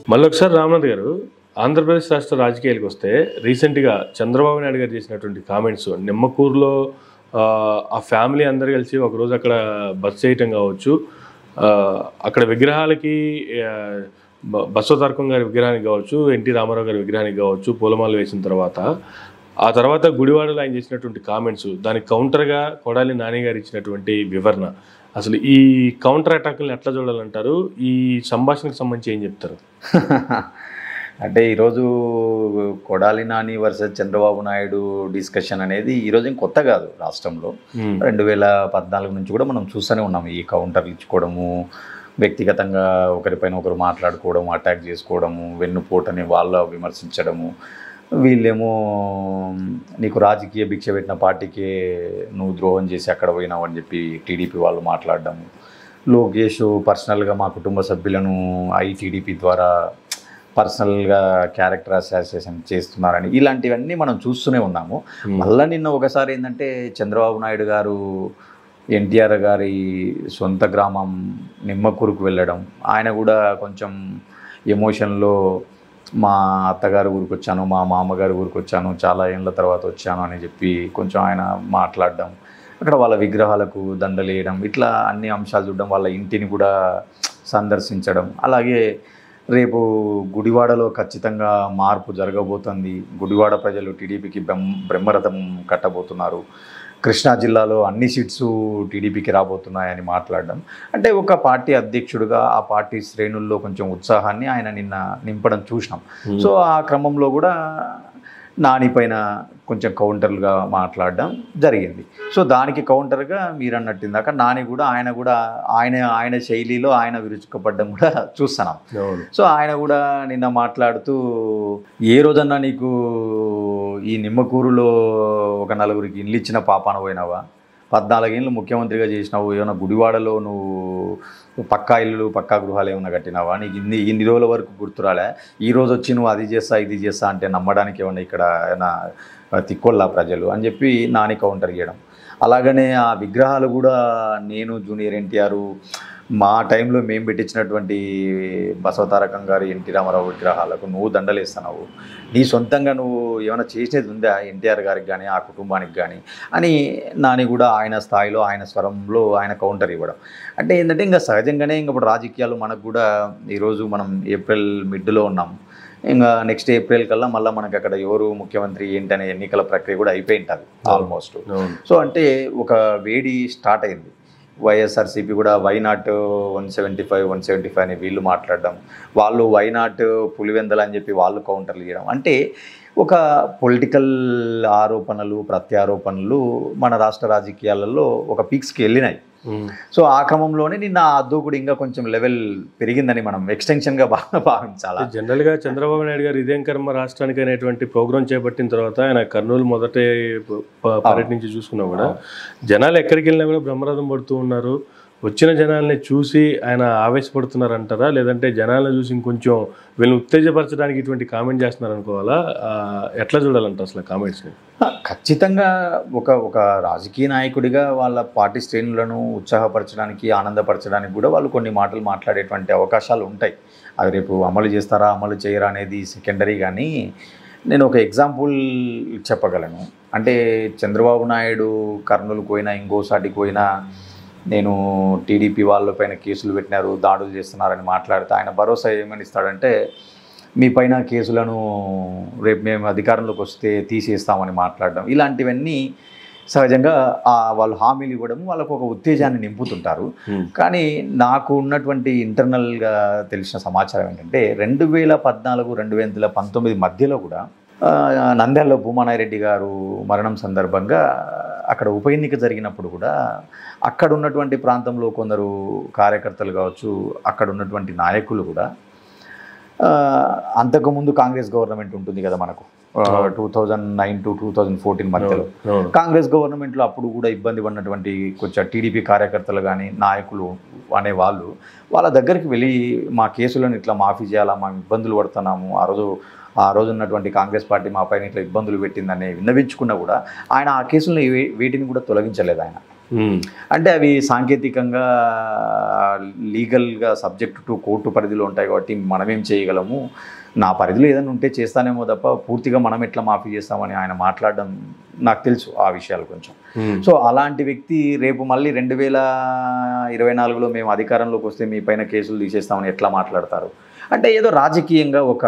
మళ్ళీ ఒకసారి రామనాథ్ గారు ఆంధ్రప్రదేశ్ రాష్ట్ర రాజకీయాలకు వస్తే రీసెంట్గా చంద్రబాబు నాయుడు గారు చేసినటువంటి కామెంట్స్ నిమ్మకూరులో ఆ, ఆ ఫ్యామిలీ అందరు కలిసి ఒకరోజు అక్కడ బస్ చేయటం కావచ్చు ఆ, అక్కడ విగ్రహాలకి ఆ, బ- బసవతారకం గారి విగ్రహానికి కావచ్చు ఎన్టీ రామారావు గారి విగ్రహానికి కావచ్చు పూలమాల వేసిన తర్వాత ఆ తర్వాత గుడివాడలో ఆయన చేసినటువంటి కామెంట్స్ దానికి కౌంటర్గా కొడాలి నాని గారు ఇచ్చినటువంటి వివరణ అసలు ఈ కౌంటర్ అటాక్ని ఎట్లా చూడాలంటారు ఈ సంభాషణకు సంబంధించి ఏం చెప్తారు అంటే ఈరోజు కొడాలి నాని వర్సెస్ చంద్రబాబు నాయుడు డిస్కషన్ అనేది ఈరోజు ఏం కొత్త కాదు రాష్ట్రంలో ఉమ్, రెండు వేల పద్నాలుగు నుంచి కూడా మనం చూస్తూనే ఉన్నాం ఈ కౌంటర్లు ఇచ్చుకోవడము వ్యక్తిగతంగా ఒకరిపైన ఒకరు మాట్లాడుకోవడం అటాక్ చేసుకోవడము వెన్నుపోటని వాళ్ళ విమర్శించడము వీళ్ళేమో నీకు రాజకీయ భిక్ష పెట్టిన పార్టీకే నువ్వు ద్రోహం చేసి అక్కడ పోయినావు అని చెప్పి టీడీపీ వాళ్ళు మాట్లాడడము లోకేష్ పర్సనల్గా మా కుటుంబ సభ్యులను ఐటీడీపీ ద్వారా పర్సనల్గా క్యారెక్టర్ అసాసియేషన్ చేస్తున్నారని ఇలాంటివన్నీ మనం చూస్తూనే ఉన్నాము ఉమ్, మళ్ళా నిన్న ఒకసారి ఏంటంటే చంద్రబాబు నాయుడు గారు ఎన్టీఆర్ గారి సొంత గ్రామం నిమ్మకూరుకు వెళ్ళడం ఆయన కూడా కొంచెం ఎమోషన్లో మా అత్తగారు ఊరికి వచ్చాను మా మామగారు ఊరికి వచ్చాను చాలా ఏళ్ళ తర్వాత వచ్చాను అని చెప్పి కొంచెం ఆయన మాట్లాడడం అక్కడ వాళ్ళ విగ్రహాలకు దండలు వేయడం ఇట్లా అన్ని అంశాలు చూడడం వాళ్ళ ఇంటిని కూడా సందర్శించడం అలాగే రేపు గుడివాడలో ఖచ్చితంగా మార్పు జరగబోతుంది గుడివాడ ప్రజలు టీడీపీకి బ్రహ్మ బ్రహ్మరథం కట్టబోతున్నారు కృష్ణా జిల్లాలో అన్ని సీట్స్ టీడీపీకి రాబోతున్నాయని మాట్లాడడం అంటే ఒక పార్టీ అధ్యక్షుడిగా ఆ పార్టీ శ్రేణుల్లో కొంచెం ఉత్సాహాన్ని ఆయన నిన్న నింపడం చూసినాం ఉమ్, సో ఆ క్రమంలో కూడా నాని పైన కొంచెం కౌంటర్లుగా మాట్లాడడం జరిగింది సో దానికి కౌంటర్గా మీరు అన్నట్టు ఇందాక నాని కూడా ఆయన కూడా ఆయన ఆయన శైలిలో ఆయన విరుచుకుపడడం కూడా చూస్తున్నాం అవును సో ఆయన కూడా నిన్న మాట్లాడుతూ ఏ రోజన్నా నీకు ఈ నిమ్మకూరులో ఒక నలుగురికి ఇల్లు ఇచ్చిన పాపాన పోయినావా పద్నాలుగేళ్ళు ముఖ్యమంత్రిగా చేసినావు ఏమైనా గుడివాడలో నువ్వు పక్కా ఇల్లు పక్కా గృహాలు ఏమైనా కట్టినావా నీకు ఇన్ని ఇన్ని రోజుల వరకు గుర్తురాలే ఈ రోజు వచ్చి నువ్వు అది చేస్తా ఇది చేస్తా అంటే నమ్మడానికి ఏమన్నా ఇక్కడ ఏమైనా తిక్కొల్లా ప్రజలు అని చెప్పి నాని కౌంటర్ చేయడం అలాగనే ఆ విగ్రహాలు కూడా నేను జూనియర్ ఎన్టీఆర్ మా టైంలో మేము పెట్టించినటువంటి బసవతారకం గారి ఎన్టీ రామారావు విగ్రహాలకు నువ్వు దండలేస్తున్నావు నీ సొంతంగా నువ్వు ఏమైనా చేసేది ఉందా ఎన్టీఆర్ గారికి కానీ ఆ కుటుంబానికి కానీ అని నాని కూడా ఆయన స్థాయిలో ఆయన స్వరంలో ఆయన కౌంటర్ ఇవ్వడం అంటే ఏంటంటే ఇంకా సహజంగానే ఇంకా ఇప్పుడు రాజకీయాలు మనకు కూడా ఈరోజు మనం ఏప్రిల్ మిడ్లో ఉన్నాం ఇంకా నెక్స్ట్ ఏప్రిల్ కల్లా మళ్ళీ మనకి అక్కడ ఎవరు ముఖ్యమంత్రి ఏంటనే ఎన్నికల ప్రక్రియ కూడా అయిపోయి ఉంటుంది ఆల్మోస్ట్ అవును సో అంటే ఒక వేడి స్టార్ట్ అయింది వైఎస్ఆర్సీపీ కూడా why not one seventy five one seventy five అని వీళ్ళు మాట్లాడడం వాళ్ళు వై నాట్ పులివెందలు అని చెప్పి వాళ్ళు కౌంటర్లు ఇవ్వడం అంటే ఒక పొలిటికల్ ఆరోపణలు ప్రత్యారోపణలు మన రాష్ట్ర రాజకీయాలలో ఒక పీక్స్కి వెళ్ళినాయి ఉమ్, సో ఆ క్రమంలోనే నిన్న ఆ దూకుడు ఇంకా కొంచెం లెవెల్ పెరిగిందని మనం ఎక్స్టెన్షన్గా బాగా భావించాలా జనరల్ గా చంద్రబాబు నాయుడు గారు ఇదేం కర్మ రాష్ట్రానికి అనేటువంటి ప్రోగ్రాం చేపట్టిన తర్వాత ఆయన కర్నూలు మొదటే ప- ప- పర్యటించి చూసుకున్నా కూడా జనాలు ఎక్కడికి వెళ్ళినా కూడా బ్రహ్మరథం పడుతూ ఉన్నారు వచ్చిన జనాల్ని చూసి ఆయన ఆవేశపడుతున్నారు అంటారా లేదంటే జనాలను చూసి ఇంకొంచెం వీళ్ళని ఉత్తేజపరచడానికి ఇటువంటి కామెంట్ చేస్తున్నారు అనుకోవాలా ఆ, ఎట్లా చూడాలంటారు అసలు కామెంట్స్ని ఖచ్చితంగా ఒక ఒక రాజకీయ నాయకుడిగా వాళ్ళ పార్టీ శ్రేణులను ఉత్సాహపరచడానికి ఆనందపరచడానికి కూడా వాళ్ళు కొన్ని మాటలు మాట్లాడేటువంటి అవకాశాలు ఉంటాయి అది రేపు అమలు చేస్తారా అమలు చేయరా అనేది సెకండరీ కానీ నేను ఒక ఎగ్జాంపుల్ చెప్పగలను అంటే చంద్రబాబు నాయుడు కర్నూలుకు పోయినా ఇంకోసాటికి పోయినా నేను టీడీపీ వాళ్ళపైన కేసులు పెట్టినారు దాడులు చేస్తున్నారని మాట్లాడితే ఆయన భరోసా ఏమని ఇస్తాడంటే మీ పైన కేసులను రేపు మేము అధికారంలోకి వస్తే తీసేస్తామని మాట్లాడడం ఇలాంటివన్నీ సహజంగా ఆ వాళ్ళు హామీలు ఇవ్వడం వాళ్ళకు ఒక ఉత్తేజాన్ని నింపుతుంటారు కానీ నాకు ఉన్నటువంటి ఇంటర్నల్గా తెలిసిన సమాచారం ఏంటంటే రెండు వేల పద్నాలుగు రెండు వేల పంతొమ్మిది మధ్యలో కూడా ఆ, నంద్యాలలో భూమానాయరెడ్డి గారు మరణం సందర్భంగా అక్కడ ఉప ఎన్నిక జరిగినప్పుడు కూడా అక్కడ ఉన్నటువంటి ప్రాంతంలో కొందరు కార్యకర్తలు కావచ్చు అక్కడ ఉన్నటువంటి నాయకులు కూడా ఆ, అంతకుముందు కాంగ్రెస్ గవర్నమెంట్ ఉంటుంది కదా మనకు two thousand nine to two thousand fourteen మధ్యలో అవును కాంగ్రెస్ గవర్నమెంట్లో అప్పుడు కూడా ఇబ్బంది పడినటువంటి కొంచెం టీడీపీ కార్యకర్తలు కానీ నాయకులు అనే వాళ్ళు వాళ్ళ దగ్గరికి వెళ్ళి మా కేసులను ఇట్లా మాఫీ చేయాలా మా ఇబ్బందులు పడుతున్నాము ఆ రోజు ఆ రోజు ఉన్నటువంటి కాంగ్రెస్ పార్టీ మా పైన ఇట్లా ఇబ్బందులు పెట్టిందని విన్నవించుకున్నా కూడా ఆయన ఆ కేసులను వే- వీటిని కూడా తొలగించలేదు ఆయన ఉమ్, అంటే అవి సాంకేతికంగా లీగల్గా సబ్జెక్ట్ టు కోర్టు పరిధిలో ఉంటాయి కాబట్టి మనమేం చేయగలము నా పరిధిలో ఏదైనా ఉంటే చేస్తానేమో తప్ప పూర్తిగా మనం ఎట్లా మాఫీ చేస్తామని ఆయన మాట్లాడడం నాకు తెలుసు ఆ విషయాలు కొంచెం ఉమ్, సో అలాంటి వ్యక్తి రేపు మళ్ళీ రెండు వేల ఇరవై నాలుగులో మేము అధికారంలోకి వస్తే మీ పైన కేసులు తీసేస్తామని ఎట్లా మాట్లాడతారు అంటే ఏదో రాజకీయంగా ఒక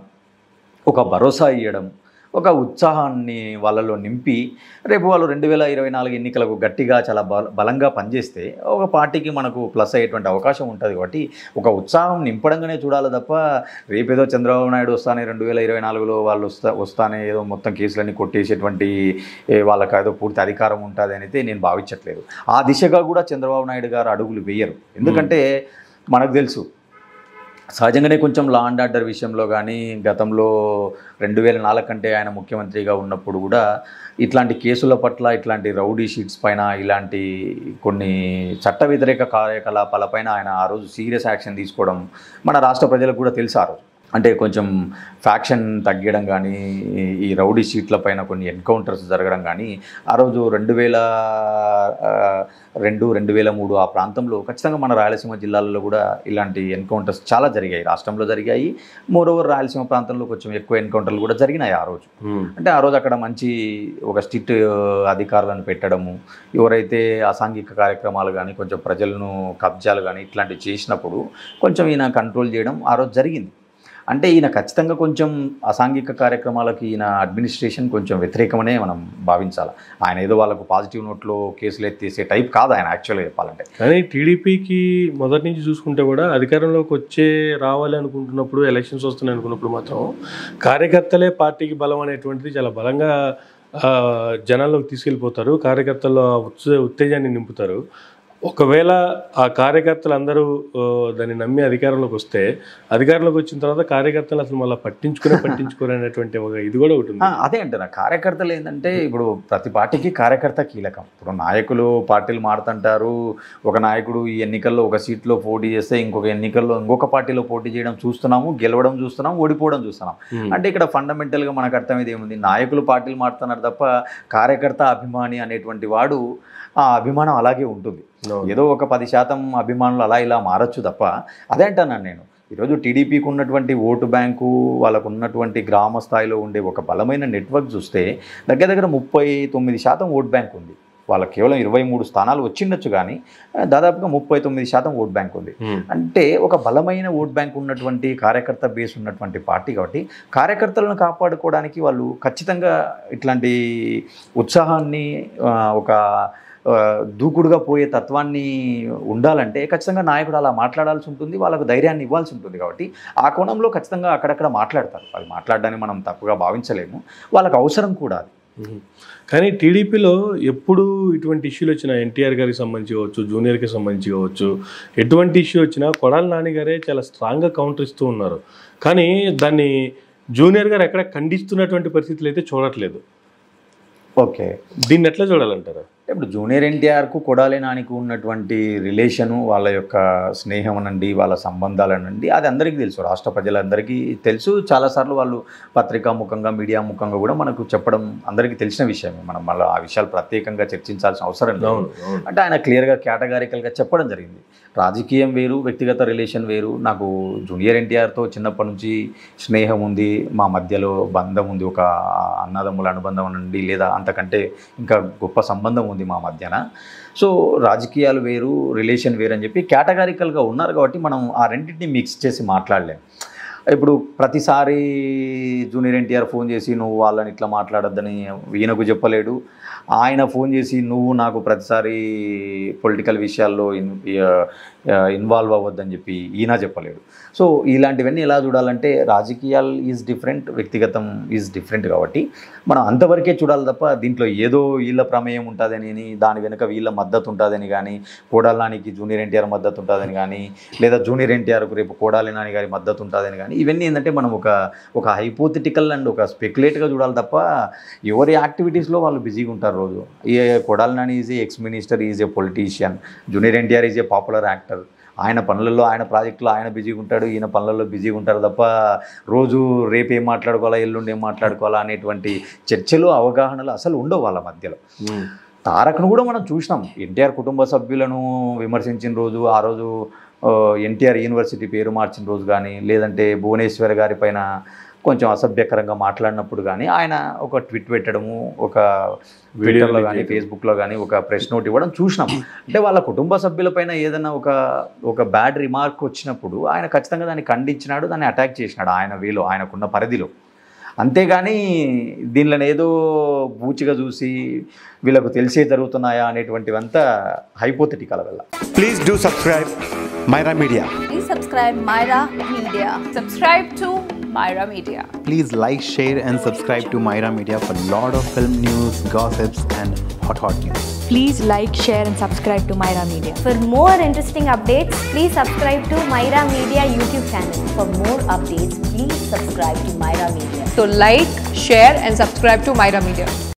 ఒక భరోసా ఇవ్వడం ఒక ఉత్సాహాన్ని వాళ్ళలో నింపి రేపు వాళ్ళు రెండు వేల ఇరవై నాలుగు ఎన్నికలకు గట్టిగా చాలా బల బలంగా పనిచేస్తే ఒక పార్టీకి మనకు ప్లస్ అయ్యేటువంటి అవకాశం ఉంటుంది కాబట్టి ఒక ఉత్సాహం నింపడంగానే చూడాలి తప్ప రేపేదో చంద్రబాబు నాయుడు వస్తానే రెండు వేల ఇరవై నాలుగులో వాళ్ళు వస్తా వస్తానే ఏదో మొత్తం కేసులన్నీ కొట్టేసేటువంటి ఏ, వాళ్ళకి ఏదో పూర్తి అధికారం ఉంటుంది అని అయితే నేను భావించట్లేదు ఆ దిశగా కూడా చంద్రబాబు నాయుడు గారు అడుగులు వేయరు ఎందుకంటే మనకు తెలుసు సహజంగానే కొంచెం లా అండ్ ఆర్డర్ విషయంలో కానీ గతంలో రెండు వేల నాలుగు కంటే ఆయన ముఖ్యమంత్రిగా ఉన్నప్పుడు కూడా ఇట్లాంటి కేసుల పట్ల ఇట్లాంటి రౌడీ షీట్స్ పైన ఇలాంటి కొన్ని చట్ట వ్యతిరేక కార్యకలాపాలపైన ఆయన ఆ రోజు సీరియస్ యాక్షన్ తీసుకోవడం మన రాష్ట్ర ప్రజలకు కూడా తెలుసు ఆ రోజు అంటే కొంచెం ఫ్యాక్షన్ తగ్గడం కానీ ఈ రౌడీ షీట్ల పైన కొన్ని ఎన్కౌంటర్స్ జరగడం కానీ ఆ రోజు రెండు వేల ఆ, రెండు రెండు వేల మూడు ఆ ప్రాంతంలో ఖచ్చితంగా మన రాయలసీమ జిల్లాలలో కూడా ఇలాంటి ఎన్కౌంటర్స్ చాలా జరిగాయి రాష్ట్రంలో జరిగాయి మోరోవర్ రాయలసీమ ప్రాంతంలో కొంచెం ఎక్కువ ఎన్కౌంటర్లు కూడా జరిగినాయి ఆ రోజు ఉమ్, అంటే ఆ రోజు అక్కడ మంచి ఒక స్ట్రిక్ట్ అధికారులను పెట్టడము ఎవరైతే అసాంఘిక కార్యక్రమాలు కానీ కొంచెం ప్రజలను కబ్జాలు కానీ ఇట్లాంటివి చేసినప్పుడు కొంచెం ఈయన కంట్రోల్ చేయడం ఆ రోజు జరిగింది అంటే ఈయన ఖచ్చితంగా కొంచెం అసాంఘిక కార్యక్రమాలకి ఈయన అడ్మినిస్ట్రేషన్ కొంచెం వ్యతిరేకమనే మనం భావించాలి ఆయన ఏదో వాళ్ళకు పాజిటివ్ నోట్లో కేసులు ఎత్తేసే టైప్ కాదు ఆయన యాక్చువల్గా చెప్పాలంటే కానీ టీడీపీకి మొదటి నుంచి చూసుకుంటే కూడా అధికారంలోకి వచ్చే రావాలి అనుకుంటున్నప్పుడు ఎలక్షన్స్ వస్తున్నాయి అనుకున్నప్పుడు మాత్రం కార్యకర్తలే పార్టీకి బలం అనేటువంటిది చాలా బలంగా ఆ, జనాల్లోకి తీసుకెళ్ళిపోతారు కార్యకర్తల్లో ఆ ఉత్స ఉత్తేజాన్ని నింపుతారు ఒకవేళ ఆ కార్యకర్తలు అందరూ ఆ, దాన్ని నమ్మి అధికారంలోకి వస్తే అధికారంలోకి వచ్చిన తర్వాత కార్యకర్తలు అసలు మళ్ళీ పట్టించుకునే పట్టించుకోరు అనేటువంటి ఒక ఇది కూడా ఒకటి ఆ, ఉంది అదే అంటున్నా కార్యకర్తలు ఏంటంటే ఇప్పుడు ప్రతి పార్టీకి కార్యకర్త కీలకం ఇప్పుడు నాయకులు పార్టీలు మారుతుంటారు ఒక నాయకుడు ఈ ఎన్నికల్లో ఒక సీట్లో పోటీ చేస్తే ఇంకొక ఎన్నికల్లో ఇంకొక పార్టీలో పోటీ చేయడం చూస్తున్నాము గెలవడం చూస్తున్నాం ఓడిపోవడం చూస్తున్నాం ఉమ్, అంటే ఇక్కడ ఫండమెంటల్గా మనకు అర్థమైంది ఏముంది నాయకులు పార్టీలు మారుతున్నారు తప్ప కార్యకర్త అభిమాని అనేటువంటి వాడు ఆ అభిమానం అలాగే ఉంటుంది అవును. ఏదో ఒక పది శాతం అభిమానులు అలా ఇలా మారచ్చు తప్ప అదే అంటున్నాను నేను ఈరోజు టీడీపీకి ఉన్నటువంటి ఓటు బ్యాంకు వాళ్ళకు ఉన్నటువంటి గ్రామ స్థాయిలో ఉండే ఒక బలమైన నెట్వర్క్ చూస్తే దగ్గర దగ్గర ముప్పై తొమ్మిది శాతం ఓట్ బ్యాంక్ ఉంది వాళ్ళకి కేవలం ఇరవై మూడు స్థానాలు వచ్చిండొచ్చు కానీ ఆ, దాదాపుగా ముప్పై తొమ్మిది శాతం ఓట్ బ్యాంక్ ఉంది ఉమ్, అంటే ఒక బలమైన ఓట్ బ్యాంక్ ఉన్నటువంటి కార్యకర్త బేస్ ఉన్నటువంటి పార్టీ కాబట్టి కార్యకర్తలను కాపాడుకోవడానికి వాళ్ళు ఖచ్చితంగా ఇట్లాంటి ఉత్సాహాన్ని ఆ, ఒక ఆ, దూకుడుగా పోయే తత్వాన్ని ఉండాలంటే ఖచ్చితంగా నాయకుడు అలా మాట్లాడాల్సి ఉంటుంది వాళ్ళకు ధైర్యాన్ని ఇవ్వాల్సి ఉంటుంది కాబట్టి ఆ కోణంలో ఖచ్చితంగా అక్కడక్కడ మాట్లాడతారు అది మాట్లాడడాన్ని మనం తప్పుగా భావించలేము వాళ్ళకి అవసరం కూడా అది మ్మ్. కానీ టీడీపీలో ఎప్పుడు ఇటువంటి ఇష్యూలు వచ్చినా ఎన్టీఆర్ గారికి సంబంధించి కావచ్చు జూనియర్కి సంబంధించి కావచ్చు ఎటువంటి ఇష్యూ వచ్చినా కొడాలి నాని గారే చాలా స్ట్రాంగ్గా కౌంటర్ ఇస్తూ ఉన్నారు కానీ దాన్ని జూనియర్ గారు ఎక్కడ ఖండిస్తున్నటువంటి పరిస్థితులు అయితే చూడట్లేదు ఓకే దీన్ని ఎట్లా చూడాలంటారు ఇప్పుడు జూనియర్ ఎన్టీఆర్కు కొడాలి నానికి ఉన్నటువంటి రిలేషను వాళ్ళ యొక్క స్నేహం అనండి వాళ్ళ సంబంధాలనండి అది అందరికీ తెలుసు రాష్ట్ర ప్రజలందరికీ తెలుసు చాలాసార్లు వాళ్ళు పత్రికా ముఖంగా మీడియా ముఖంగా కూడా మనకు చెప్పడం అందరికీ తెలిసిన విషయమే మనం మళ్ళీ ఆ విషయాలు ప్రత్యేకంగా చర్చించాల్సిన అవసరం లేదు అవును అవును అంటే ఆయన క్లియర్గా కేటగారికల్గా చెప్పడం జరిగింది రాజకీయం వేరు వ్యక్తిగత రిలేషన్ వేరు నాకు జూనియర్ ఎన్టీఆర్తో చిన్నప్పటి నుంచి స్నేహం ఉంది మా మధ్యలో బంధం ఉంది ఒక అన్నదమ్ముల అనుబంధం నుండి లేదా అంతకంటే ఇంకా గొప్ప సంబంధం ఉంది మా మధ్యన సో రాజకీయాలు వేరు రిలేషన్ వేరు అని చెప్పి కేటగారికల్గా ఉన్నారు కాబట్టి మనం ఆ రెండింటిని మిక్స్ చేసి మాట్లాడలేం ఇప్పుడు ప్రతిసారి జూనియర్ ఎన్టీఆర్ ఫోన్ చేసి నువ్వు వాళ్ళని ఇట్లా మాట్లాడొద్దని ఈయనకు చెప్పలేడు ఆయన ఫోన్ చేసి నువ్వు నాకు ప్రతిసారి పొలిటికల్ విషయాల్లో ఇన్ ఇన్వాల్వ్ అవ్వద్దని చెప్పి ఈయన చెప్పలేడు సో ఇలాంటివన్నీ ఎలా చూడాలంటే రాజకీయాలు ఈజ్ డిఫరెంట్ వ్యక్తిగతం ఈజ్ డిఫరెంట్ కాబట్టి మనం అంతవరకే చూడాలి తప్ప దీంట్లో ఏదో వీళ్ళ ప్రమేయం ఉంటుందని దాని వెనుక వీళ్ళ మద్దతు ఉంటుందని కానీ కోడాలి నానికి జూనియర్ ఎన్టీఆర్ మద్దతు ఉంటుందని కానీ లేదా జూనియర్ ఎన్టీఆర్కు రేపు కోడాలి నాని గారి మద్దతు ఉంటుందని కానీ ఇవన్నీ ఏంటంటే మనం ఒక ఒక హైపోథెటికల్ అండ్ ఒక స్పెక్యులేట్గా చూడాలి తప్ప ఎవరి యాక్టివిటీస్లో వాళ్ళు బిజీగా ఉంటారు రోజు ఈ Kodali Nani is a ex minister is a politician junior NTR is a popular actor ఆయన పనులలో ఆయన ప్రాజెక్టులో ఆయన బిజీగా ఉంటాడు ఈయన పనులలో బిజీగా ఉంటారు తప్ప రోజు రేపు ఏం మాట్లాడుకోవాలా ఎల్లుండి ఏం మాట్లాడుకోవాలా అనేటువంటి చర్చలు అవగాహనలు అసలు ఉండవు వాళ్ళ మధ్యలో మ్మ్. తారక్ను కూడా మనం చూసినాం ఎన్టీఆర్ కుటుంబ సభ్యులను విమర్శించిన రోజు ఆ రోజు ఎన్టీఆర్ యూనివర్సిటీ పేరు మార్చిన రోజు కానీ లేదంటే భువనేశ్వర్ గారి పైన కొంచెం అసభ్యకరంగా మాట్లాడినప్పుడు కానీ ఆయన ఒక ట్వీట్ పెట్టడము ఒక ట్విట్టర్లో కానీ ఫేస్బుక్లో కానీ ఒక ప్రెస్ నోట్ ఇవ్వడం చూసినాం అంటే వాళ్ళ కుటుంబ సభ్యులపైన ఏదైనా ఒక ఒక బ్యాడ్ రిమార్క్ వచ్చినప్పుడు ఆయన ఖచ్చితంగా దాన్ని ఖండించినాడు దాన్ని అటాక్ చేసినాడు ఆయన వేలో ఆయనకున్న పరిధిలో అంతేగాని దీనిలో ఏదో బూచిగా చూసి వీళ్ళకు తెలిసే జరుగుతున్నాయా అనేటువంటివంతా హైపోథెటికల్ వల్ల Please do subscribe Myra Media. Please subscribe Myra Media. Subscribe to Myra Media. Please like, share, and subscribe to Myra Media for lot of film news, gossips, and hot hot news. Please like, share, and subscribe to Myra Media. For more interesting updates, please subscribe to Myra Media YouTube channel. For more updates, please subscribe to Myra Media. So like, share and subscribe to Myra Media.